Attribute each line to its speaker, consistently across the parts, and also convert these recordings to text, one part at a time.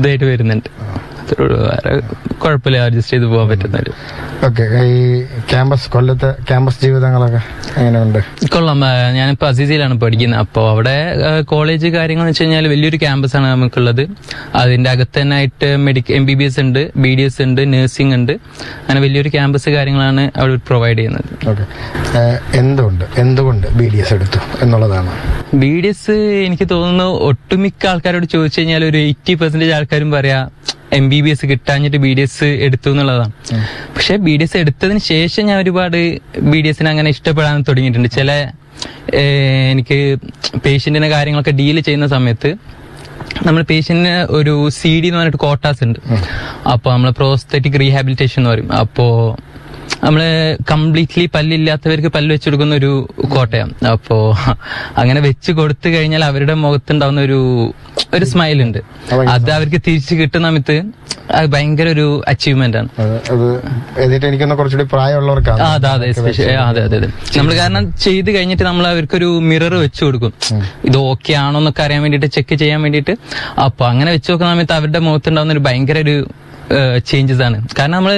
Speaker 1: ഇതായിട്ട് വരുന്നുണ്ട് അത്രേ ഉള്ളൂ. വേറെ കുഴപ്പമില്ല അഡ്ജസ്റ്റ് ചെയ്ത് പോകാൻ പറ്റുന്ന ഒരു
Speaker 2: ഓക്കെ ഈ ക്യാമ്പസ് കൊല്ലത്തെ ക്യാമ്പസ് ജീവിതങ്ങളൊക്കെ എങ്ങനെയുണ്ട്
Speaker 1: കൊള്ളാം ആ, ഞാനിപ്പോ അസീസിയിലാണ് പഠിക്കുന്നത് അപ്പോൾ അവിടെ ആ, കോളേജ് കാര്യങ്ങൾ എന്ന് വെച്ച് കഴിഞ്ഞാൽ വലിയൊരു ക്യാമ്പസ് ആണ് നമുക്കുള്ളത് അതിന്റെ അകത്ത് തന്നെ ആയിട്ട് medical M B B S ഉണ്ട് ബി ഡി എസ് ഉണ്ട് നഴ്സിംഗ് ഉണ്ട് അങ്ങനെ വലിയൊരു ക്യാമ്പസ് കാര്യങ്ങളാണ് അവിടെ പ്രൊവൈഡ് ചെയ്യുന്നത്
Speaker 2: ഓക്കെ എന്തുകൊണ്ട് എന്തുകൊണ്ട് ബി ഡി എസ് എടുത്തു എന്നുള്ളതാണ്
Speaker 1: ബി ഡി എസ് എനിക്ക് തോന്നുന്നു ഒട്ടുമിക്ക ആൾക്കാരോട് ചോദിച്ചു കഴിഞ്ഞാൽ ഒരു എയ്റ്റി പെർസെന്റേജ് ആൾക്കാരും പറയാ എം ബി ബി എസ് കിട്ടാഞ്ഞിട്ട് ബി ഡി എസ് എടുത്തു എന്നുള്ളതാണ് പക്ഷെ ബി ഡി എസ് എടുത്തതിന് ശേഷം ഞാൻ ഒരുപാട് ബി ഡി എസിനെ അങ്ങനെ ഇഷ്ടപ്പെടാൻ തുടങ്ങിയിട്ടുണ്ട് ചില ഏഹ്, എനിക്ക് പേഷ്യന്റിന്റെ കാര്യങ്ങളൊക്കെ ഡീൽ ചെയ്യുന്ന സമയത്ത് നമ്മൾ പേഷ്യന്റിന് ഒരു സി ഡി എന്ന് പറഞ്ഞിട്ട് കോട്ടാസ് ഉണ്ട് അപ്പൊ നമ്മൾ പ്രോസ്തറ്റിക് റീഹാബിലിറ്റേഷൻ എന്ന് പറയും അപ്പോ നമ്മള് കംപ്ലീറ്റ്ലി പല്ലില്ലാത്തവർക്ക് പല്ല് വെച്ച് കൊടുക്കുന്ന ഒരു കോട്ടയാണ് അപ്പോ അങ്ങനെ വെച്ച് കൊടുത്തു കഴിഞ്ഞാൽ അവരുടെ മുഖത്തുണ്ടാവുന്ന ഒരു ഒരു സ്മൈൽ ഉണ്ട് അത് അവർക്ക് തിരിച്ചു കിട്ടുന്ന സമയത്ത് അത് ഭയങ്കര ഒരു അച്ചീവ്മെന്റ് ആണ്
Speaker 2: അത് അത് എന്നിട്ട് എനിക്കൊന്ന് കുറച്ചുകൂടി പ്രായമുള്ളവർക്കാണ്
Speaker 1: ആ, അതെ അതെ എസ്പെഷ്യലി അതെ അതെ അതെ നമ്മൾ കാരണം ചെയ്ത് കഴിഞ്ഞിട്ട് നമ്മൾ അവർക്കൊരു മിറർ വെച്ച് കൊടുക്കും ഇത് ഓക്കെ ആണോ എന്നൊക്കെ അറിയാൻ വേണ്ടിയിട്ട് ചെക്ക് ചെയ്യാൻ വേണ്ടിയിട്ട് അപ്പൊ അങ്ങനെ വെച്ച് നോക്കുന്ന സമയത്ത് അവരുടെ മുഖത്തുണ്ടാവുന്ന ഒരു ഭയങ്കര ഒരു ചേഞ്ചസ് ആണ് കാരണം നമ്മള്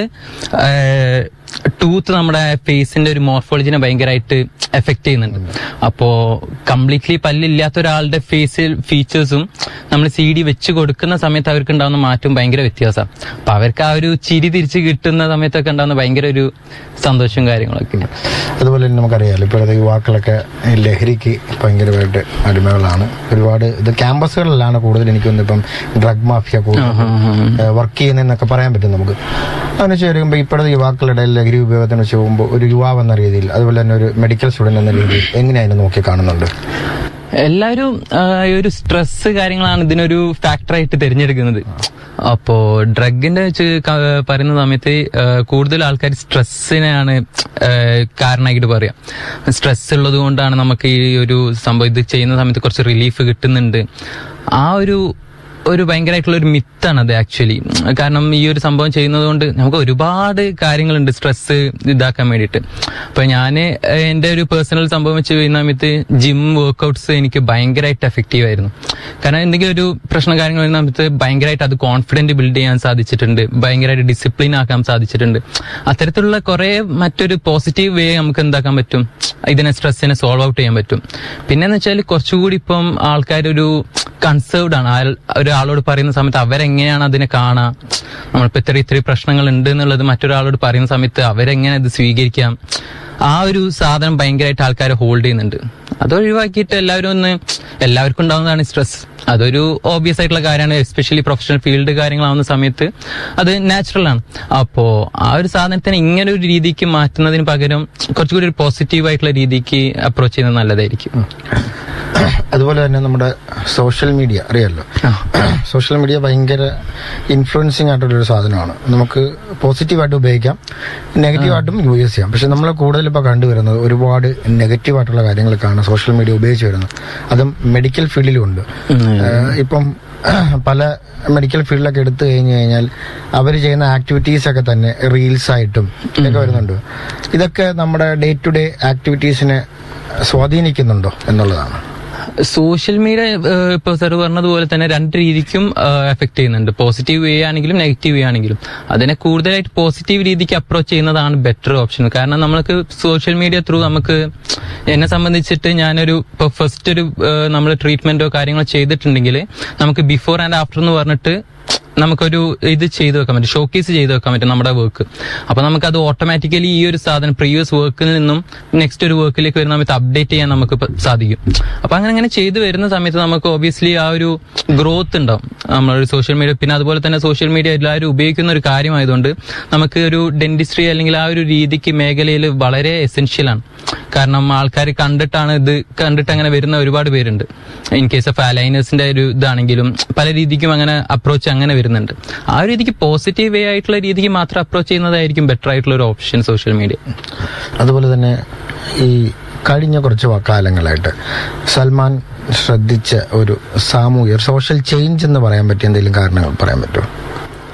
Speaker 1: ടൂത്ത് നമ്മുടെ ഫേസിന്റെ ഒരു മോർഫോളജിനെ ഭയങ്കരമായിട്ട് എഫക്ട് ചെയ്യുന്നുണ്ട് അപ്പോ കംപ്ലീറ്റ്ലി പല്ലില്ലാത്ത ഒരാളുടെ ഫേസിൽ ഫീച്ചേഴ്സും നമ്മൾ സി ഡി വെച്ച് കൊടുക്കുന്ന സമയത്ത് അവർക്ക് ഉണ്ടാവുന്ന മാറ്റം ഭയങ്കര വ്യത്യാസമാണ് അപ്പൊ അവർക്ക് ആ ഒരു ചിരി തിരിച്ച് കിട്ടുന്ന സമയത്തൊക്കെ ഉണ്ടാവുന്ന ഭയങ്കര ഒരു സന്തോഷവും കാര്യങ്ങളൊക്കെ
Speaker 2: അതുപോലെ തന്നെ നമുക്കറിയാലോ ഇപ്പോഴത്തെ യുവാക്കളൊക്കെ ഈ ലഹരിക്ക് ഭയങ്കരമായിട്ട് അടിമകളാണ് ഒരുപാട് ഇത് ക്യാമ്പസുകളിലാണ് കൂടുതൽ എനിക്ക് തോന്നുന്നു ഇപ്പം ഡ്രഗ് മാഫിയ കൂടുതൽ വർക്ക് ചെയ്യുന്നതെന്നൊക്കെ പറയാൻ പറ്റും നമുക്ക് അതിന് വെച്ച് വരുമ്പോൾ ഇപ്പോഴത്തെ യുവാക്കളുടെ ഇടയിൽ ലഹരി ഉപയോഗത്തിനെ വെച്ച് പോകുമ്പോൾ ഒരു യുവാവ് എന്ന രീതിയിൽ അതുപോലെ തന്നെ ഒരു മെഡിക്കൽ സ്റ്റുഡന്റ് എന്ന രീതിയിൽ എങ്ങനെയാണ് നോക്കി കാണുന്നുണ്ട്
Speaker 1: എല്ലാവരും ആ, ഈ ഒരു സ്ട്രെസ് കാര്യങ്ങളാണ് ഇതിനൊരു ഫാക്ടറായിട്ട് തിരഞ്ഞെടുക്കുന്നത് അപ്പോ ഡ്രഗിന്റെ വെച്ച് ക- പറയുന്ന സമയത്ത് ആ, കൂടുതൽ ആൾക്കാർ സ്ട്രെസ്സിനെയാണ് ആ, കാരണമായിട്ട് പറയാം സ്ട്രെസ് ഉള്ളത് കൊണ്ടാണ് നമുക്ക് ഈ ഒരു സംഭവം ഇത് ചെയ്യുന്ന സമയത്ത് കുറച്ച് റിലീഫ് കിട്ടുന്നുണ്ട് ആ ഒരു ഒരു ഭയങ്കരമായിട്ടുള്ള ഒരു മിത്താണ് അത് ആക്ച്വലി കാരണം ഈ ഒരു സംഭവം ചെയ്യുന്നത് കൊണ്ട് നമുക്ക് ഒരുപാട് കാര്യങ്ങളുണ്ട് സ്ട്രെസ് ഇതാക്കാൻ വേണ്ടിയിട്ട് അപ്പൊ ഞാന് എന്റെ ഒരു പേഴ്സണൽ സംഭവം വെച്ച് ചെയ്യുന്ന സമയത്ത് ജിം വർക്കൗട്ട്സ് എനിക്ക് ഭയങ്കരമായിട്ട് എഫക്റ്റീവ് ആയിരുന്നു കാരണം എന്തെങ്കിലും ഒരു പ്രശ്നം കാര്യങ്ങൾ വരുന്ന സമയത്ത് ഭയങ്കരമായിട്ട് അത് കോൺഫിഡന്റ് ബിൽഡ് ചെയ്യാൻ സാധിച്ചിട്ടുണ്ട് ഭയങ്കരമായിട്ട് ഡിസിപ്ലിൻ ആക്കാൻ സാധിച്ചിട്ടുണ്ട് അത്തരത്തിലുള്ള കുറെ മറ്റൊരു പോസിറ്റീവ് വേ നമുക്ക് എന്താക്കാൻ പറ്റും ഇതിനെ സ്ട്രെസ്സിനെ സോൾവ് ഔട്ട് ചെയ്യാൻ പറ്റും പിന്നെന്ന് വെച്ചാൽ കുറച്ചുകൂടി ഇപ്പം ആൾക്കാരൊരു കൺസേർവ്ഡ് ആണ് ആൾ- ഒരാളോട് പറയുന്ന സമയത്ത് അവരെങ്ങനെയാണ് അതിനെ കാണുക നമ്മളിപ്പോ ഇത്ര ഇത്രയും പ്രശ്നങ്ങൾ ഉണ്ട് എന്നുള്ളത് മറ്റൊരാളോട് പറയുന്ന സമയത്ത് അവരെങ്ങനെ ഇത് സ്വീകരിക്കാം ആ ഒരു സാധനം ഭയങ്കരമായിട്ട് ആൾക്കാരെ ഹോൾഡ് ചെയ്യുന്നുണ്ട് അത് ഒഴിവാക്കിയിട്ട് എല്ലാവരും ഒന്ന് എല്ലാവർക്കും ഉണ്ടാവുന്നതാണ് സ്ട്രെസ് അതൊരു ഓബിയസ് ആയിട്ടുള്ള കാര്യമാണ് എസ്പെഷ്യലി പ്രൊഫഷണൽ ഫീൽഡ് കാര്യങ്ങളാവുന്ന സമയത്ത് അത് നാച്ചുറൽ ആണ് അപ്പോ ആ ഒരു സാധനത്തിനെ ഇങ്ങനെ ഒരു രീതിക്ക് മാറ്റുന്നതിന് പകരം കുറച്ചുകൂടി ഒരു പോസിറ്റീവ് ആയിട്ടുള്ള രീതിക്ക് അപ്രോച്ച് ചെയ്യുന്നത് നല്ലതായിരിക്കും
Speaker 2: അതുപോലെ തന്നെ നമ്മുടെ സോഷ്യൽ മീഡിയ അറിയാലോ സോഷ്യൽ മീഡിയ ഭയങ്കര ഇൻഫ്ലുവൻസിങ് ആയിട്ടുള്ള ഒരു സാധനമാണ് നമുക്ക് പോസിറ്റീവായിട്ട് ഉപയോഗിക്കാം നെഗറ്റീവായിട്ടും യൂസ് ചെയ്യാം പക്ഷെ നമ്മൾ കൂടുതൽ ഇപ്പോൾ കണ്ടുവരുന്നത് ഒരുപാട് നെഗറ്റീവായിട്ടുള്ള കാര്യങ്ങൾക്കാണ് സോഷ്യൽ മീഡിയ ഉപയോഗിച്ച് വരുന്നത് അതും മെഡിക്കൽ ഫീൽഡിലും ഉണ്ട് ഏഹ് ഇപ്പം പല മെഡിക്കൽ ഫീൽഡിലൊക്കെ എടുത്തു കഴിഞ്ഞു കഴിഞ്ഞാൽ അവർ ചെയ്യുന്ന ആക്ടിവിറ്റീസ് ഒക്കെ തന്നെ റീൽസ് ആയിട്ടും ഒക്കെ വരുന്നുണ്ട് ഇതൊക്കെ നമ്മുടെ ഡേ ടു ഡേ ആക്ടിവിറ്റീസിനെ സ്വാധീനിക്കുന്നുണ്ടോ എന്നുള്ളതാണ്
Speaker 1: സോഷ്യൽ മീഡിയ ഇപ്പൊ സാർ പറഞ്ഞതുപോലെ തന്നെ രണ്ട് രീതിക്കും എഫക്ട് ചെയ്യുന്നുണ്ട് പോസിറ്റീവ് വേ ആണെങ്കിലും നെഗറ്റീവ് വേ ആണെങ്കിലും അതിനെ കൂടുതലായിട്ട് പോസിറ്റീവ് രീതിക്ക് അപ്രോച്ച് ചെയ്യുന്നതാണ് ബെറ്റർ ഓപ്ഷൻ കാരണം നമ്മൾക്ക് സോഷ്യൽ മീഡിയ ത്രൂ നമുക്ക് എന്നെ സംബന്ധിച്ചിട്ട് ഞാനൊരു ഇപ്പൊ ഫസ്റ്റ് ഒരു നമ്മൾ ട്രീറ്റ്മെന്റോ കാര്യങ്ങളോ ചെയ്തിട്ടുണ്ടെങ്കിൽ നമുക്ക് ബിഫോർ ആൻഡ് ആഫ്റ്റർ എന്ന് പറഞ്ഞിട്ട് നമുക്കൊരു ഇത് ചെയ്തു വെക്കാൻ പറ്റും ഷോക്കേസ് ചെയ്തു വെക്കാൻ പറ്റും നമ്മുടെ വർക്ക് അപ്പൊ നമുക്ക് അത് ഓട്ടോമാറ്റിക്കലി ഈ ഒരു സാധനം പ്രീവിയസ് വർക്കിൽ നിന്നും നെക്സ്റ്റ് ഒരു വർക്കിലേക്ക് വരുന്ന സമയത്ത് അപ്ഡേറ്റ് ചെയ്യാൻ നമുക്ക് ഇപ്പൊ സാധിക്കും അപ്പൊ അങ്ങനെ അങ്ങനെ ചെയ്തു വരുന്ന സമയത്ത് നമുക്ക് ഒബിയസ്ലി ആ ഒരു ഗ്രോത്ത് ഉണ്ടാവും നമ്മളൊരു സോഷ്യൽ മീഡിയ പിന്നെ അതുപോലെ തന്നെ സോഷ്യൽ മീഡിയ എല്ലാവരും ഉപയോഗിക്കുന്ന ഒരു കാര്യമായതുകൊണ്ട് നമുക്ക് ഒരു ഡെന്റിസ്ട്രി അല്ലെങ്കിൽ ആ ഒരു രീതിക്ക് മേഖലയിൽ വളരെ എസെൻഷ്യൽ ആണ് കാരണം ആൾക്കാർ കണ്ടിട്ടാണ് ഇത് കണ്ടിട്ട് അങ്ങനെ വരുന്ന ഒരുപാട് പേരുണ്ട് ഇൻ കേസ് ഓഫ് അലൈനേഴ്സിന്റെ ഒരു ഇതാണെങ്കിലും പല രീതിക്കും അങ്ങനെ അപ്രോച്ച് അങ്ങനെ വരുന്നുണ്ട് ആ ഒരു രീതിക്ക് പോസിറ്റീവ് വേ ആയിട്ടുള്ള രീതിക്ക് മാത്രം അപ്രോച്ച് ചെയ്യുന്നതായിരിക്കും ബെറ്റർ ആയിട്ടുള്ള ഒരു ഓപ്ഷൻ സോഷ്യൽ മീഡിയ
Speaker 2: അതുപോലെ തന്നെ ഈ കഴിഞ്ഞ കുറച്ച് വ- കാലങ്ങളായിട്ട് സൽമാൻ ശ്രദ്ധിച്ച ഒരു സാമൂഹ്യ സോഷ്യൽ ചേഞ്ച് എന്ന് പറയാൻ പറ്റിയ എന്തെങ്കിലും കാരണങ്ങൾ പറയാൻ പറ്റുമോ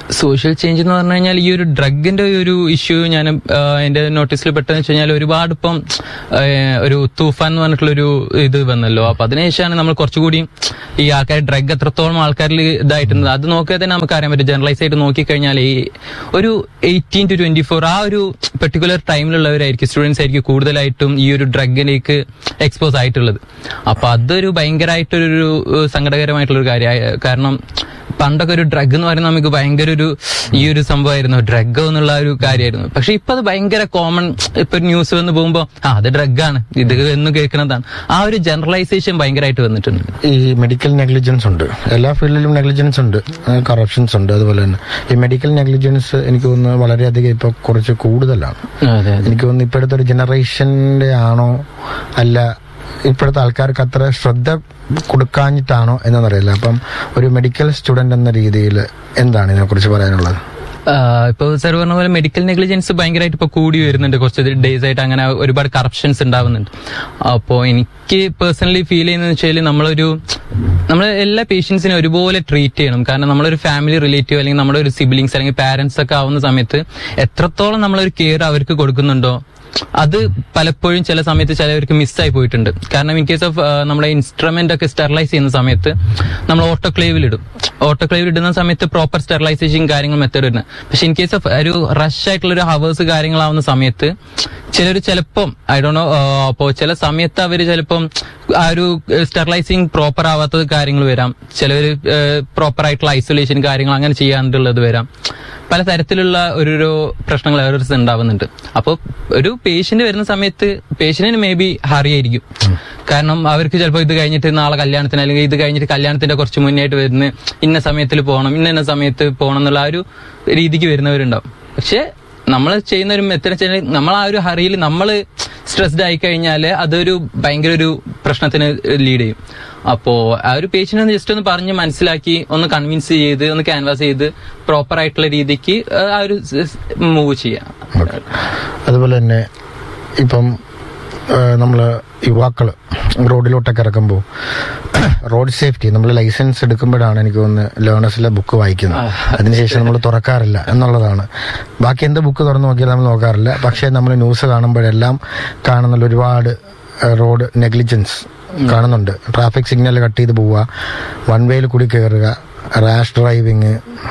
Speaker 1: സോഷ്യൽ ചേഞ്ച് എന്ന് പറഞ്ഞു കഴിഞ്ഞാൽ ഈ ഒരു ഡ്രഗിന്റെ ഒരു ഇഷ്യൂ ഞാൻ ആ, എന്റെ നോട്ടീസിൽ പെട്ടെന്ന് വെച്ച് കഴിഞ്ഞാൽ ഒരുപാട് ഇപ്പം ആ, ഒരു തൂഫാൻ എന്ന് പറഞ്ഞിട്ടുള്ള ഒരു ഇത് വന്നല്ലോ അപ്പൊ അതിനുശേഷമാണ് നമ്മൾ കുറച്ചുകൂടി ഈ ആൾക്കാർ ഡ്രഗ് എത്രത്തോളം ആൾക്കാരിൽ ഇതായിട്ടുണ്ട് അത് നോക്കിയാൽ തന്നെ നമുക്ക് അറിയാൻ പറ്റും ജനറലൈസ് ആയിട്ട് നോക്കിക്കഴിഞ്ഞാൽ ഈ ഒരു എയ്റ്റീൻ ടു ട്വന്റി ഫോർ ആ ഒരു പെർട്ടിക്കുലർ ടൈമിലുള്ളവരായിരിക്കും സ്റ്റുഡൻസ് ആയിരിക്കും കൂടുതലായിട്ടും ഈ ഒരു ഡ്രഗിലേക്ക് എക്സ്പോസ് ആയിട്ടുള്ളത് അപ്പൊ അതൊരു ഭയങ്കരമായിട്ടൊരു ഏഹ്, സങ്കടകരമായിട്ടുള്ള ഒരു കാര്യമായ കാരണം പണ്ടൊക്കെ ഒരു ഡ്രഗ് എന്ന് പറയുന്നത് നമുക്ക് ഭയങ്കര ഒരു ഈ ഒരു സംഭവമായിരുന്നു ഡ്രഗ് എന്നുള്ള ഒരു കാര്യമായിരുന്നു പക്ഷെ ഇപ്പൊ അത് ഭയങ്കര കോമൺ ഇപ്പൊ ന്യൂസ് വന്ന് പോകുമ്പോ ആ അത് ഡ്രഗാണ് ഇത് എന്ന് കേൾക്കുന്നതാണ് ആ ഒരു ജനറലൈസേഷൻ ഭയങ്കരമായിട്ട് വന്നിട്ടുണ്ട്
Speaker 2: ഈ മെഡിക്കൽ നെഗ്ലിജൻസ് ഉണ്ട് എല്ലാ ഫീൽഡിലും നെഗ്ലിജൻസ് ഉണ്ട് കറപ്ഷൻസ് ഉണ്ട് അതുപോലെ തന്നെ ഈ മെഡിക്കൽ നെഗ്ലിജൻസ് എനിക്ക് തോന്നുന്നു വളരെയധികം ഇപ്പൊ കുറച്ച് കൂടുതലാണ്
Speaker 1: അതെ അതെ
Speaker 2: എനിക്ക് തോന്നുന്നു ഇപ്പോഴത്തെ ഒരു ജനറേഷന്റെ ആണോ അല്ല ഇപ്പോഴത്തെ ആൾക്കാർക്ക് അത്ര ശ്രദ്ധ കൊടുക്കാഞ്ഞിട്ടാണോ എന്നറിയില്ല അപ്പം ഒരു മെഡിക്കൽ സ്റ്റുഡന്റ് എന്ന രീതിയിൽ എന്താണ് ഇതിനെക്കുറിച്ച് പറയാനുള്ളത്
Speaker 1: ആഹ് ഇപ്പൊ സാർ പറഞ്ഞ പോലെ മെഡിക്കൽ നെഗ്ലിജൻസ് ഭയങ്കരമായിട്ട് ഇപ്പൊ കൂടി വരുന്നുണ്ട് കുറച്ച് ഡേയ്സ് ആയിട്ട് അങ്ങനെ ഒരുപാട് കറപ്ഷൻസ് ഉണ്ടാവുന്നുണ്ട് അപ്പോ എനിക്ക് പേഴ്സണലി ഫീൽ ചെയ്യുന്നത് വെച്ചാൽ നമ്മളൊരു നമ്മൾ എല്ലാ പേഷ്യൻസിനെ ഒരുപോലെ ട്രീറ്റ് ചെയ്യണം കാരണം നമ്മളൊരു ഫാമിലി റിലേറ്റീവ് അല്ലെങ്കിൽ നമ്മുടെ ഒരു സിബ്ലിങ്സ് അല്ലെങ്കിൽ പാരന്റ്സ് ഒക്കെ ആവുന്ന സമയത്ത് എത്രത്തോളം നമ്മളൊരു കെയർ അവർക്ക് കൊടുക്കുന്നുണ്ടോ അത് പലപ്പോഴും ചില സമയത്ത് ചിലവർക്ക് മിസ്സായി പോയിട്ടുണ്ട് കാരണം ഇൻ കേസ് ഓഫ് നമ്മുടെ ഇൻസ്ട്രുമെന്റ് ഒക്കെ സ്റ്റെറിലൈസ് ചെയ്യുന്ന സമയത്ത് നമ്മൾ ഓട്ടോക്ലേവിൽ ഇടും ഓട്ടോക്ലേവിൽ ഇടുന്ന സമയത്ത് പ്രോപ്പർ സ്റ്റെറിലൈസേഷൻ കാര്യങ്ങൾ മെത്തേഡ് ഇടുന്നത് പക്ഷെ ഇൻ കേസ് ഓഫ് ഒരു റഷ് ആയിട്ടുള്ള ഒരു ഹവേഴ്സ് കാര്യങ്ങളാവുന്ന സമയത്ത് ചിലർ ചിലപ്പം ഐ ഡോ നോ അപ്പോ ചില സമയത്ത് അവര് ചിലപ്പം ആ ഒരു സ്റ്റെറിലൈസിങ് പ്രോപ്പർ ആവാത്തത് കാര്യങ്ങൾ വരാം ചിലവർ പ്രോപ്പർ ആയിട്ടുള്ള ഐസൊലേഷൻ കാര്യങ്ങൾ അങ്ങനെ ചെയ്യാണ്ടുള്ളത് വരാം പല തരത്തിലുള്ള ഒരു പ്രശ്നങ്ങൾ എറേഴ്സ് ഉണ്ടാവുന്നുണ്ട് അപ്പോൾ ഒരു പേഷ്യന്റ് വരുന്ന സമയത്ത് പേഷ്യന്റിന് മേ ബി ഹറി ആയിരിക്കും കാരണം അവർക്ക് ചിലപ്പോൾ ഇത് കഴിഞ്ഞിട്ട് നാളെ കല്യാണത്തിന് അല്ലെങ്കിൽ ഇത് കഴിഞ്ഞിട്ട് കല്യാണത്തിന്റെ കുറച്ച് മുന്നേ ആയിട്ട് വരുന്ന ഇന്ന സമയത്തിൽ പോകണം ഇന്ന ഇന്ന സമയത്ത് പോകണം എന്നുള്ള ആ ഒരു രീതിക്ക് വരുന്നവരുണ്ടാവും പക്ഷെ നമ്മൾ ചെയ്യുന്ന ഒരു മെത്തേഡ് വെച്ചാൽ നമ്മൾ ആ ഒരു ഹറിയിൽ നമ്മൾ സ്ട്രെസ്ഡ് ആയി കഴിഞ്ഞാൽ അതൊരു ഭയങ്കര ഒരു പ്രശ്നത്തിന് ലീഡ് ചെയ്യും അപ്പോ ആ ഒരു പേഷ്യന്റ് ഒന്ന് ജസ്റ്റ് ഒന്ന് പറഞ്ഞ് മനസ്സിലാക്കി ഒന്ന് കൺവിൻസ് ചെയ്ത് ഒന്ന് ക്യാൻവാസ് ചെയ്ത് പ്രോപ്പർ ആയിട്ടുള്ള രീതിക്ക് ആ ഒരു മൂവ് ചെയ്യാം
Speaker 2: അതുപോലെ തന്നെ ഇപ്പം നമ്മൾ യുവാക്കൾ റോഡിലോട്ടൊക്കെ ഇറക്കുമ്പോൾ റോഡ് സേഫ്റ്റി നമ്മൾ ലൈസൻസ് എടുക്കുമ്പോഴാണ് എനിക്ക് തോന്നുന്നത് ലേണേഴ്സിലെ ബുക്ക് വായിക്കുന്നത് അതിനുശേഷം നമ്മൾ തുറക്കാറില്ല എന്നുള്ളതാണ് ബാക്കി എന്ത് ബുക്ക് തുറന്നു നോക്കിയാൽ നമ്മൾ നോക്കാറില്ല പക്ഷേ നമ്മൾ ന്യൂസ് കാണുമ്പോഴെല്ലാം കാണുന്നുള്ള ഒരുപാട് റോഡ് നെഗ്ലിജൻസ് കാണുന്നുണ്ട് ട്രാഫിക് സിഗ്നൽ കട്ട് ചെയ്ത് പോവുക വൺ വേയിൽ കൂടി കയറുക റാഷ് ഡ്രൈവിങ്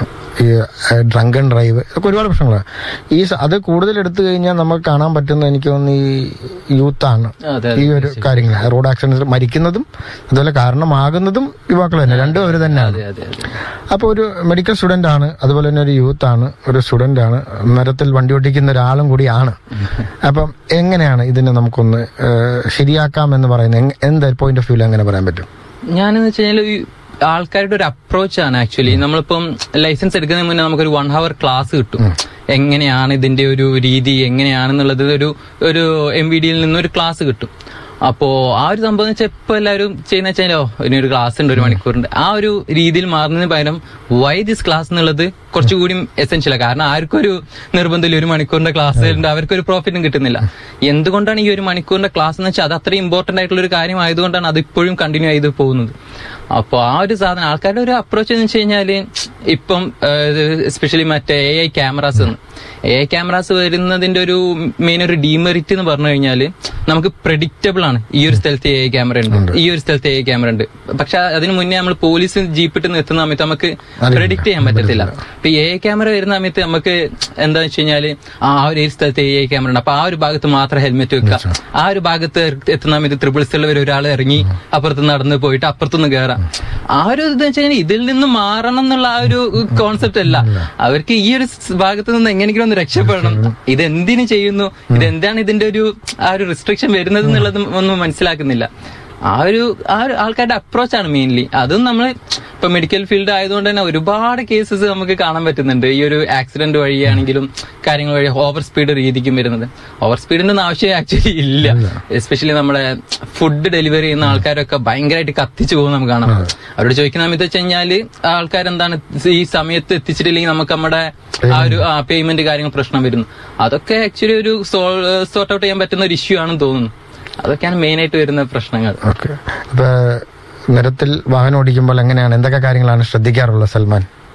Speaker 2: ഈ ഡ്രങ്കൺ ഡ്രൈവ് ഇതൊക്കെ ഒരുപാട് പ്രശ്നങ്ങളാണ് ഈ സ- അത് കൂടുതൽ എടുത്തു കഴിഞ്ഞാൽ നമുക്ക് കാണാൻ പറ്റുന്ന എനിക്ക് തോന്നുന്നു ഈ യൂത്താണ്
Speaker 1: അതെ
Speaker 2: ഈ ഒരു കാര്യങ്ങൾ റോഡ് ആക്സിഡൻസ് മരിക്കുന്നതും അതുപോലെ കാരണമാകുന്നതും യുവാക്കൾ തന്നെ രണ്ടും അവർ തന്നെയാണ്
Speaker 1: അതെ അതെ അതെ
Speaker 2: അപ്പോൾ ഒരു മെഡിക്കൽ സ്റ്റുഡന്റ് ആണ് അതുപോലെ തന്നെ ഒരു യൂത്ത് ആണ് ഒരു സ്റ്റുഡന്റ് ആണ് മരത്തിൽ വണ്ടി ഓടിക്കുന്ന ഒരാളും കൂടിയാണ് അപ്പം എങ്ങനെയാണ് ഇതിനെ നമുക്കൊന്ന് ഏഹ്, ശരിയാക്കാം എന്ന് പറയുന്നത് എങ്- എന്ത് പോയിന്റ് ഓഫ് വ്യൂവിൽ എങ്ങനെ പറയാൻ പറ്റും
Speaker 1: ഞാനെന്ന് വെച്ച് കഴിഞ്ഞാൽ ഈ ആൾക്കാരുടെ ഒരു അപ്രോച്ച് ആണ് ആക്ച്വലി നമ്മളിപ്പം ലൈസൻസ് എടുക്കുന്നതിന് മുന്നേ നമുക്കൊരു വൺ ഹവർ ക്ലാസ് കിട്ടും എങ്ങനെയാണ് ഇതിന്റെ ഒരു രീതി എങ്ങനെയാണെന്നുള്ളത് ഒരു ഒരു എം വി ഡിയിൽ നിന്നൊരു ക്ലാസ് കിട്ടും അപ്പോ ആ ഒരു സംഭവം വെച്ചാൽ ഇപ്പൊ എല്ലാവരും ചെയ്യുന്ന വെച്ചാലോ ഇനി ഒരു ക്ലാസ് ഉണ്ട് ഒരു മണിക്കൂറുണ്ട് ആ ഒരു രീതിയിൽ മാറുന്നതിന് പകരം വൈ ദിസ് ക്ലാസ് എന്നുള്ളത് കുറച്ചുകൂടി എസെൻഷ്യലാണ് കാരണം ആർക്കും ഒരു നിർബന്ധമില്ല ഒരു മണിക്കൂറിന്റെ ക്ലാസ് ഉണ്ട് അവർക്കൊരു പ്രോഫിറ്റും കിട്ടുന്നില്ല എന്തുകൊണ്ടാണ് ഈ ഒരു മണിക്കൂറിന്റെ ക്ലാസ് എന്ന് വെച്ചാൽ അത് അത്രയും ഇമ്പോർട്ടന്റ് ആയിട്ടുള്ള ഒരു കാര്യം ആയതുകൊണ്ടാണ് അത് ഇപ്പോഴും കണ്ടിന്യൂ ചെയ്ത് പോകുന്നത് അപ്പൊ ആ ഒരു സാധനം ആൾക്കാരുടെ ഒരു അപ്രോച്ച് എന്ന് വെച്ച് കഴിഞ്ഞാല് ഇപ്പം എസ്പെഷ്യലി മറ്റേ A I cameras A I cameras വരുന്നതിന്റെ ഒരു മെയിൻ ഒരു ഡീമെറിറ്റ് എന്ന് പറഞ്ഞു കഴിഞ്ഞാല് നമുക്ക് പ്രഡിക്റ്റബിൾ ആണ് ഈ ഒരു സ്ഥലത്ത് എ ഐ ക്യാമറ ഉണ്ട് ഈ ഒരു സ്ഥലത്ത് എ ഐ ക്യാമറ ഉണ്ട് പക്ഷെ അതിന് മുന്നേ നമ്മൾ പോലീസ് ജീപ്പിട്ട് നിർത്തുന്ന സമയത്ത് നമുക്ക് പ്രഡിക്റ്റ് ചെയ്യാൻ പറ്റത്തില്ല ഇപ്പൊ എ ഐ ക്യാമറ വരുന്ന സമയത്ത് നമുക്ക് എന്താന്ന് വെച്ച് കഴിഞ്ഞാല് ആ ഒരു ഏത് സ്ഥലത്ത് എ ഐ ക്യാമറ ഉണ്ട് അപ്പൊ ആ ഒരു ഭാഗത്ത് മാത്രം ഹെൽമെറ്റ് വെക്കുക ആ ഒരു ഭാഗത്ത് എത്തുന്ന സമയത്ത് ത്രിപിൾസ് ഉള്ളവർ ഒരാൾ ഇറങ്ങി അപ്പുറത്ത് നടന്ന് പോയിട്ട് അപ്പുറത്തുനിന്ന് കയറാം ആ ഒരു ഇത് വെച്ച് കഴിഞ്ഞാൽ ഇതിൽ നിന്ന് മാറണം എന്നുള്ള ആ ഒരു കോൺസെപ്റ്റ് അല്ല അവർക്ക് ഈ ഒരു സ് ഭാഗത്ത് നിന്ന് എങ്ങനെയെങ്കിലും ഒന്ന് രക്ഷപ്പെടണം ഇത് എന്തിനു ചെയ്യുന്നു ഇത് എന്താണ് ഇതിന്റെ ഒരു ആ ഒരു റിസ്ട്രിക്ഷൻ വരുന്നത് എന്നുള്ളത് ഒന്നും മനസ്സിലാക്കുന്നില്ല ആ ഒരു ആ ഒരു ആൾക്കാരുടെ അപ്രോച്ചാണ് മെയിൻലി അതും നമ്മൾ ഇപ്പൊ മെഡിക്കൽ ഫീൽഡ് ആയതുകൊണ്ട് തന്നെ ഒരുപാട് കേസസ് നമുക്ക് കാണാൻ പറ്റുന്നുണ്ട് ഈ ഒരു ആക്സിഡന്റ് വഴിയാണെങ്കിലും കാര്യങ്ങൾ വഴി ഓവർ സ്പീഡ് രീതിക്കും വരുന്നത് ഓവർ സ്പീഡിന്റെ ഒന്നും ആവശ്യം ആക്ച്വലി ഇല്ല എസ്പെഷ്യലി നമ്മുടെ ഫുഡ് ഡെലിവറി ചെയ്യുന്ന ആൾക്കാരൊക്കെ ഭയങ്കരമായിട്ട് കത്തിച്ചു പോകും നമുക്ക് കാണാം അവരോട് ചോദിക്കുന്ന സമയത്ത് വെച്ച് കഴിഞ്ഞാല് ആൾക്കാരെന്താണ് ഈ സമയത്ത് എത്തിച്ചിട്ടില്ലെങ്കിൽ നമുക്ക് നമ്മുടെ ആ ഒരു പേയ്മെന്റ് കാര്യങ്ങൾ പ്രശ്നം വരുന്നു അതൊക്കെ ആക്ച്വലി ഒരു സോർട്ട് ഔട്ട് ചെയ്യാൻ പറ്റുന്ന ഒരു ഇഷ്യൂ ആണെന്ന് തോന്നുന്നു അതൊക്കെയാണ് മെയിൻ ആയിട്ട് വരുന്ന പ്രശ്നങ്ങൾ
Speaker 2: ഓക്കെ അപ്പൊ നിരത്തിൽ വാഹനം ഓടിക്കുമ്പോൾ എങ്ങനെയാണ് എന്തൊക്കെ കാര്യങ്ങളാണ് ശ്രദ്ധിക്കാറുള്ളത് സൽമാൻ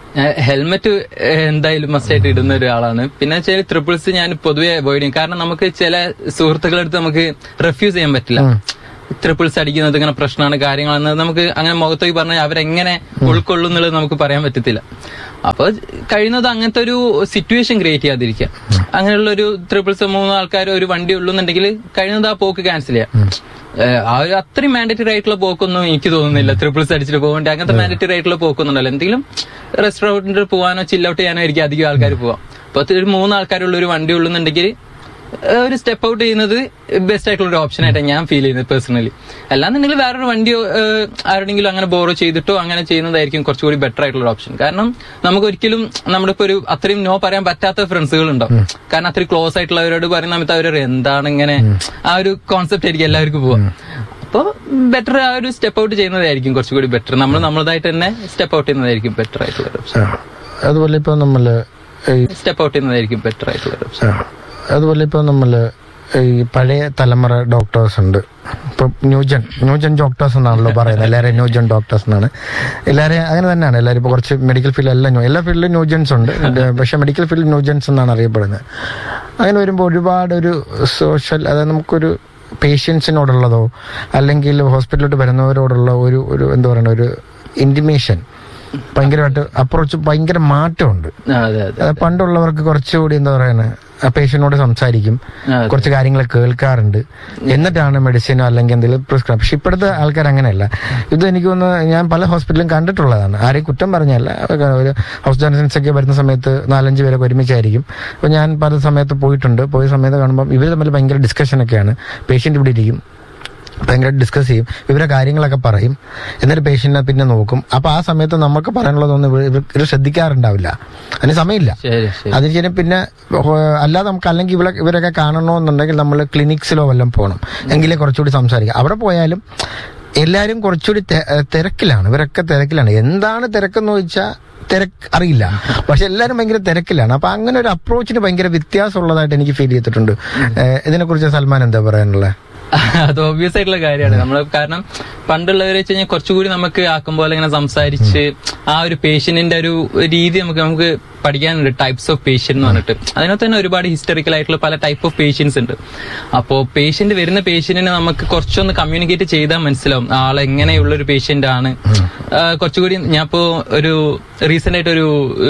Speaker 1: ഹെൽമെറ്റ് എന്തായാലും മസ്റ്റ് ആയിട്ട് ഇടുന്ന ഒരാളാണ് പിന്നെ വെച്ചാൽ ട്രിപ്പിൾസ് ഞാൻ പൊതുവെ അവോയ്ഡ് ചെയ്യും കാരണം നമുക്ക് ചില സുഹൃത്തുക്കളടുത്ത് നമുക്ക് റെഫ്യൂസ് ചെയ്യാൻ പറ്റില്ല ട്രിപ്പിൾസ് അടിക്കുന്നത് ഇങ്ങനെ പ്രശ്നമാണ് കാര്യങ്ങളാണ് നമുക്ക് അങ്ങനെ മുഖത്തേക്ക് പറഞ്ഞാൽ അവരെങ്ങനെ ഉൾക്കൊള്ളും എന്നുള്ളത് നമുക്ക് പറയാൻ പറ്റത്തില്ല അപ്പൊ കഴിയുന്നത് അങ്ങനത്തെ ഒരു സിറ്റുവേഷൻ ക്രിയേറ്റ് ചെയ്യാതിരിക്കുക അങ്ങനെയുള്ള ഒരു ട്രിപ്പിൾസ് മൂന്ന് ആൾക്കാർ ഒരു വണ്ടി ഉള്ളൂന്നുണ്ടെങ്കിൽ കഴിയുന്നത് ആ പോക്ക് ക്യാൻസൽ ചെയ്യാം ഏഹ് ആ ഒരു അത്രയും മാൻഡറ്ററി ആയിട്ടുള്ള പോക്കൊന്നും എനിക്ക് തോന്നുന്നില്ല ട്രിപ്പിൾസ് അടിച്ചിട്ട് പോകേണ്ട അങ്ങനത്തെ മാൻഡറ്ററി ആയിട്ടുള്ള പോക്കൊന്നുണ്ടല്ലോ എന്തെങ്കിലും റെസ്റ്റോറന്റിൽ പോകാനോ ചില്ലൗട്ട് ചെയ്യാനോ ആയിരിക്കും അധികം ആൾക്കാർ പോവാം അപ്പൊ ഒരു മൂന്ന് ആൾക്കാരുള്ള ഒരു വണ്ടി ഉള്ളുന്നുണ്ടെങ്കിൽ ഏഹ് ഒരു സ്റ്റെപ്പ് ഔട്ട് ചെയ്യുന്നത് ബെസ്റ്റ് ആയിട്ടുള്ള ഒരു ഓപ്ഷൻ ആയിട്ടാണ് ഞാൻ ഫീൽ ചെയ്യുന്നത് പേഴ്സണലി അല്ലാന്നുണ്ടെങ്കിൽ വേറൊരു വണ്ടിയോ ഏഹ് ആരുടെങ്കിലും അങ്ങനെ ബോറോ ചെയ്തിട്ടോ അങ്ങനെ ചെയ്യുന്നതായിരിക്കും കുറച്ചുകൂടി ബെറ്റർ ആയിട്ടുള്ള ഒരു ഓപ്ഷൻ കാരണം നമുക്ക് ഒരിക്കലും നമ്മുടെ ഇപ്പൊ ഒരു അത്രയും നോ പറയാൻ പറ്റാത്ത ഫ്രണ്ട്സുകൾ ഉണ്ടാവും കാരണം അത്രയും ക്ലോസ് ആയിട്ടുള്ളവരോട് പറയുന്ന സമയത്ത് അവർ എന്താണ് ഇങ്ങനെ ആ ഒരു കോൺസെപ്റ്റ് ആയിരിക്കും എല്ലാവർക്കും പോവാം അപ്പൊ ബെറ്റർ ആ ഒരു സ്റ്റെപ്പ് ഔട്ട് ചെയ്യുന്നതായിരിക്കും കുറച്ചുകൂടി ബെറ്റർ നമ്മൾ നമ്മളതായിട്ട് തന്നെ സ്റ്റെപ്പ് ഔട്ട് ചെയ്യുന്നതായിരിക്കും ബെറ്റർ ആയിട്ടുള്ള ഒരു ഓപ്ഷൻ
Speaker 2: ആ. അതുപോലെ ഇപ്പൊ നമ്മള് ഈ
Speaker 1: സ്റ്റെപ്പ് ഔട്ട് ചെയ്യുന്നതായിരിക്കും ബെറ്റർ ആയിട്ടുള്ള ഒരു ഓപ്ഷൻ
Speaker 2: ആ. അതുപോലെ ഇപ്പൊ നമ്മള് ഈ പഴയ തലമുറ ഡോക്ടേഴ്സ് ഉണ്ട് ഇപ്പൊ ന്യൂജൻ ന്യൂജൻ ഡോക്ടേഴ്സ് എന്നാണല്ലോ പറയുന്നത് എല്ലാവരും ന്യൂജൻ ഡോക്ടേഴ്സ് എന്നാണ് എല്ലാവരും അങ്ങനെ തന്നെയാണ് എല്ലാവരും ഇപ്പൊ കുറച്ച് മെഡിക്കൽ ഫീൽഡ് എല്ലാം ന്യൂ- എല്ലാ ഫീൽഡിലും ന്യൂജൻസ് ഉണ്ട് ഇത് പക്ഷെ മെഡിക്കൽ ഫീൽഡിൽ ന്യൂജൻസ് എന്നാണ് അറിയപ്പെടുന്നത് അങ്ങനെ വരുമ്പോൾ ഒരുപാട് ഒരു സോഷ്യൽ അതായത് നമുക്കൊരു പേഷ്യൻസിനോടുള്ളതോ അല്ലെങ്കിൽ ഹോസ്പിറ്റലിലോട്ട് വരുന്നവരോടുള്ള ഒരു ഒരു എന്താ പറയുക ഒരു ഇന്റിമേഷൻ ഭയങ്കരമായിട്ട് അപ്രോച്ച് ഭയങ്കര മാറ്റമുണ്ട്
Speaker 1: അതെ അതെ
Speaker 2: അത് പണ്ടുള്ളവർക്ക് കുറച്ചുകൂടി എന്താ പറയുന്നത് ആ പേഷ്യന്റിനോട് സംസാരിക്കും
Speaker 1: അതെ.
Speaker 2: കുറച്ച് കാര്യങ്ങൾ കേൾക്കാറുണ്ട് എന്നിട്ടാണ് മെഡിസിനോ അല്ലെങ്കിൽ എന്തെങ്കിലും പ്രിസ്ക്രൈബ് പക്ഷെ ഇപ്പോഴത്തെ ആൾക്കാർ അങ്ങനെയല്ല ഇത് എനിക്ക് തോന്നുന്നു ഞാൻ പല ഹോസ്പിറ്റലിലും കണ്ടിട്ടുള്ളതാണ് ആരെയും കുറ്റം പറഞ്ഞല്ല ഒരു ഹൗസ് ജോൺസൺസ് ഒക്കെ വരുന്ന സമയത്ത് നാലഞ്ച് പേരൊക്കെ ഒരുമിച്ചായിരിക്കും അപ്പൊ ഞാൻ പല സമയത്ത് പോയിട്ടുണ്ട് പോയ സമയത്ത് കാണുമ്പോൾ ഇവർ തമ്മിൽ ഭയങ്കര ഡിസ്കഷൻ ഒക്കെയാണ് പേഷ്യന്റ് ഇവിടെ ഇരിക്കും ഭയങ്കര ഡിസ്കസ് ചെയ്യും ഇവരെ കാര്യങ്ങളൊക്കെ പറയും എന്നിട്ട് പേഷ്യന്റിനെ പിന്നെ നോക്കും അപ്പൊ ആ സമയത്ത് നമുക്ക് പറയാനുള്ളതൊന്നും ഇവർ ഇവർ ശ്രദ്ധിക്കാറുണ്ടാവില്ല അതിന് സമയമില്ല
Speaker 1: ശരി ശരി
Speaker 2: അതിന് പിന്നെ ഹോ- അല്ലാതെ നമുക്ക് അല്ലെങ്കിൽ ഇവരെ ഇവരൊക്കെ കാണണമെന്നുണ്ടെങ്കിൽ നമ്മൾ ക്ലിനിക്സിലോ വല്ലതും പോകണം എങ്കിലേ കുറച്ചുകൂടി സംസാരിക്കാം അവിടെ പോയാലും എല്ലാവരും കുറച്ചുകൂടി തെ- തിരക്കിലാണ് ഇവരൊക്കെ തിരക്കിലാണ് എന്താണ് തിരക്കെന്ന് ചോദിച്ചാൽ തിരക്ക് അറിയില്ല പക്ഷെ എല്ലാവരും ഭയങ്കര തിരക്കിലാണ് അപ്പൊ അങ്ങനെ ഒരു അപ്രോച്ചിന് ഭയങ്കര വ്യത്യാസമുള്ളതായിട്ട് എനിക്ക് ഫീൽ ചെയ്തിട്ടുണ്ട് ഏഹ് ഇതിനെക്കുറിച്ച് സൽമാൻ എന്താ പറയാനുള്ളത്
Speaker 1: അത് ഓബിയസ് ആയിട്ടുള്ള കാര്യമാണ് നമ്മൾ കാരണം പണ്ടുള്ളവരെ വെച്ച് കഴിഞ്ഞാൽ കുറച്ചുകൂടി നമുക്ക് ആക്കും പോലെ ഇങ്ങനെ സംസാരിച്ച് ആ ഒരു പേഷ്യന്റിന്റെ ഒരു രീതി നമുക്ക് നമുക്ക് പഠിക്കാനുണ്ട് ടൈപ്സ് ഓഫ് പേഷ്യന്റ് എന്ന് പറഞ്ഞിട്ട് അതിനകത്ത് തന്നെ ഒരുപാട് ഹിസ്റ്ററിക്കൽ ആയിട്ടുള്ള പല ടൈപ്പ് ഓഫ് പേഷ്യൻസ് ഉണ്ട് അപ്പോ പേഷ്യന്റ് വരുന്ന പേഷ്യന്റിനെ നമുക്ക് കുറച്ചൊന്ന് കമ്മ്യൂണിക്കേറ്റ് ചെയ്താൽ മനസ്സിലാവും ആൾ എങ്ങനെയുള്ള ഒരു പേഷ്യന്റ് ആണ് ആ, കുറച്ചുകൂടി ഞാൻ ഇപ്പോ ഒരു റീസെന്റ് ആയിട്ട് ഒരു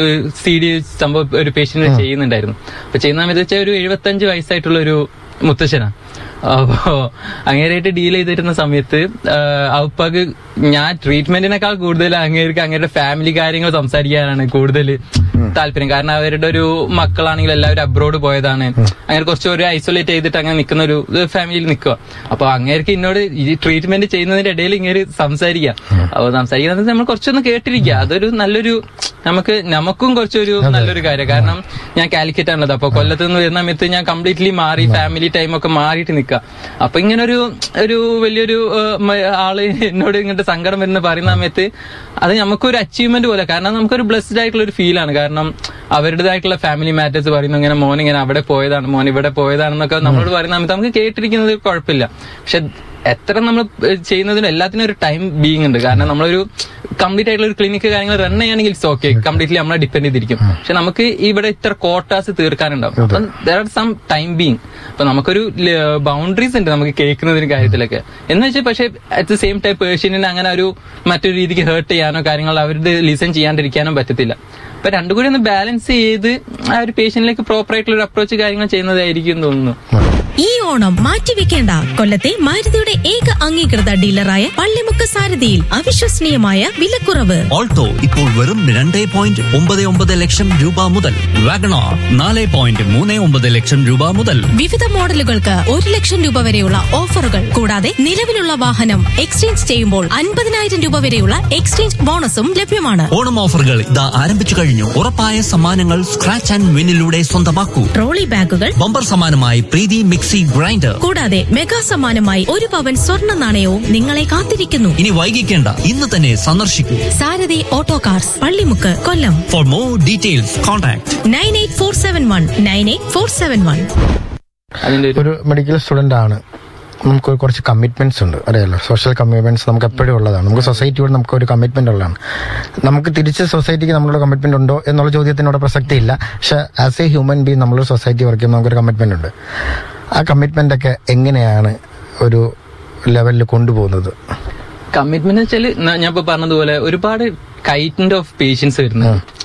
Speaker 1: സി ഡി സംഭവം ഒരു പേഷ്യന്റ് ചെയ്യുന്നുണ്ടായിരുന്നു അപ്പൊ ചെയ്യുന്ന സമയത്ത് വെച്ചാൽ ഒരു എഴുപത്തഞ്ച് വയസ്സായിട്ടുള്ള ഒരു മുത്തശ്ശനാ അപ്പോ അങ്ങേരായിട്ട് ഡീൽ ചെയ്തിരുന്ന സമയത്ത് അവപ്പാക്ക് ഞാൻ ട്രീറ്റ്മെന്റിനേക്കാൾ കൂടുതൽ അങ്ങേർക്ക് അങ്ങേരുടെ ഫാമിലി കാര്യങ്ങൾ സംസാരിക്കാനാണ് കൂടുതൽ താല്പര്യം കാരണം അവരുടെ ഒരു മക്കളാണെങ്കിൽ എല്ലാവരും അബ്രോഡ് പോയതാണ് അങ്ങനെ കുറച്ച് ഒരു ഐസൊലേറ്റ് ചെയ്തിട്ട് അങ്ങനെ നിൽക്കുന്ന ഒരു ഫാമിലിയിൽ നിൽക്കുക അപ്പൊ അങ്ങേർക്ക് എന്നോട് ഈ ട്രീറ്റ്മെന്റ് ചെയ്യുന്നതിന്റെ ഇടയിൽ ഇങ്ങനെ സംസാരിക്കാം അപ്പൊ സംസാരിക്കുന്നത് നമ്മൾ കുറച്ചൊന്ന് കേട്ടിരിക്കുക അതൊരു നല്ലൊരു നമുക്ക് നമുക്കും കുറച്ചൊരു നല്ലൊരു കാര്യം കാരണം ഞാൻ കാലിക്കറ്റ് ആണുള്ളത് അപ്പൊ കൊല്ലത്ത് നിന്ന് വരുന്ന സമയത്ത് ഞാൻ കംപ്ലീറ്റ്ലി മാറി ഫാമിലി ടൈം ഒക്കെ മാറിയിട്ട് നിൽക്കുക അപ്പൊ ഇങ്ങനെ ഒരു ഒരു വലിയൊരു ഏഹ്, മ- ആള് എന്നോട് ഇങ്ങോട്ട് സങ്കടം വരുന്ന പറയുന്ന സമയത്ത് അത് നമുക്കൊരു അച്ചീവ്മെന്റ് പോലെ കാരണം നമുക്കൊരു ബ്ലെസ്ഡ് ആയിട്ടുള്ള ഒരു ഫീലാണ് കാരണം അവരുടേതായിട്ടുള്ള ഫാമിലി മാറ്റേഴ്സ് പറയുന്നു ഇങ്ങനെ മോൻ ഇങ്ങനെ അവിടെ പോയതാണ് മോൻ ഇവിടെ പോയതാണെന്നൊക്കെ നമ്മളോട് പറയുന്ന സമയത്ത് നമുക്ക് കേട്ടിരിക്കുന്നത് കുഴപ്പമില്ല പക്ഷെ എത്ര നമ്മൾ ചെയ്യുന്നതിന് എല്ലാത്തിനും ഒരു ടൈം ബീങ് ഉണ്ട് കാരണം നമ്മളൊരു കംപ്ലീറ്റ് ആയിട്ടുള്ള ഒരു ക്ലിനിക്ക് കാര്യങ്ങൾ റൺ ചെയ്യുകയാണെങ്കിൽ ഇറ്റ്സ് ഓക്കെ കംപ്ലീറ്റ്ലി നമ്മളെ ഡിപ്പെൻഡ് ചെയ്തിരിക്കും പക്ഷെ നമുക്ക് ഇവിടെ ഇത്ര കോട്ടാസ് തീർക്കാനുണ്ടാവും അപ്പം there are some time being അപ്പൊ നമുക്കൊരു ബൗണ്ടറീസ് ഉണ്ട് നമുക്ക് കേൾക്കുന്നതിന് കാര്യത്തിലൊക്കെ എന്ന് വെച്ചാൽ പക്ഷെ അറ്റ് ദ സെയിം ടൈം പേഷ്യന്റിനെ അങ്ങനെ ഒരു മറ്റൊരു രീതിക്ക് ഹേർട്ട് ചെയ്യാനോ കാര്യങ്ങൾ അവരുടെ ലിസൺ ചെയ്യാണ്ടിരിക്കാനോ പറ്റത്തില്ല അപ്പൊ രണ്ടും കൂടി ഒന്ന് ബാലൻസ് ചെയ്ത് ആ ഒരു പേഷ്യന്റിലേക്ക് പ്രോപ്പർ ആയിട്ടുള്ള ഒരു അപ്രോച്ച് കാര്യങ്ങൾ ചെയ്യുന്നതായിരിക്കും എന്ന് തോന്നുന്നു
Speaker 3: ഈ ഓണം മാറ്റിവെക്കേണ്ട കൊല്ലത്തെ മാരുതിയുടെ ഏക അംഗീകൃത ഡീലറായ പള്ളിമുക്ക് സാരഥിയിൽ അവിശ്വസനീയമായ വിലക്കുറവ്
Speaker 4: ഓൾട്ടോ ഇപ്പോൾ വെറും രണ്ട് പോയിന്റ് ഒമ്പത് ഒമ്പത് ലക്ഷം രൂപ മുതൽ വാഗണാർ നാല് പോയിന്റ് മൂന്ന് ഒമ്പത് ലക്ഷം രൂപ മുതൽ
Speaker 3: വിവിധ മോഡലുകൾക്ക് ഒരു ലക്ഷം രൂപ വരെയുള്ള ഓഫറുകൾ കൂടാതെ നിലവിലുള്ള വാഹനം എക്സ്ചേഞ്ച് ചെയ്യുമ്പോൾ അൻപതിനായിരം രൂപ വരെയുള്ള എക്സ്ചേഞ്ച് ബോണസും ലഭ്യമാണ്
Speaker 4: ഓണം ഓഫറുകൾ ഇതാ ആരംഭിച്ചു കഴിഞ്ഞു ഉറപ്പായ സമ്മാനങ്ങൾ സ്ക്രാച്ച് ആൻഡ് വിന്നിലൂടെ സ്വന്തമാക്കൂ
Speaker 3: ട്രോളി ബാഗുകൾ
Speaker 4: ബമ്പർ സമ്മാനമായി പ്രീതി മിക്സി ഗ്രൈൻഡർ
Speaker 3: കൂടാതെ മെഗാ സമ്മാനമായി ഒരു പവൻ സ്വർണ്ണ നാണയവും നിങ്ങളെ കാത്തിരിക്കുന്നു
Speaker 4: ഇനി വൈകിക്കേണ്ട ഇന്ന് തന്നെ സന്ദർശിക്കൂ
Speaker 3: Sarathi auto cars Pallimukku Kollam
Speaker 4: for more details contact
Speaker 3: nine eight four seven one nine eight four seven one
Speaker 1: അതിന്റെ ഒരു
Speaker 2: ഒരു മെഡിക്കൽ സ്റ്റുഡന്റ് ആണ് നമുക്ക് കുറച്ച് കമ്മിറ്റ്മെന്റ്സ് ഉണ്ട് അറിയാലോ സോഷ്യൽ കമ്മിറ്റ്മെന്റ്സ് നമുക്ക് എപ്പോഴും ഉള്ളതാണ് നമുക്ക് സൊസൈറ്റിയോട് നമുക്ക് ഒരു കമ്മിറ്റ്മെന്റ് ഉള്ളതാണ് നമുക്ക് തിരിച്ച് സൊസൈറ്റിക്ക് നമ്മളോട് കമ്മിറ്റ്മെന്റ് ഉണ്ടോ എന്നുള്ള ചോദ്യത്തിനോട് പ്രസക്തി ഇല്ല പക്ഷെ ആസ് എ ഹ്യൂമൻ ബീങ് നമ്മളൊരു സൊസൈറ്റി വർക്ക് ചെയ്യുമ്പോൾ നമുക്കൊരു കമ്മിറ്റ്മെന്റ് ഉണ്ട് ആ കമ്മിറ്റ്മെന്റ് ഒക്കെ എങ്ങനെയാണ് ഒരു ലെവലിൽ കൊണ്ടുപോകുന്നത്
Speaker 1: കമ്മിറ്റ്മെന്റ് വെച്ചാല് ന- ഞാൻ ഇപ്പൊ പറഞ്ഞതുപോലെ ഒരുപാട് കൈൻഡ് ഓഫ് പേഷ്യൻസ് വരുന്നത്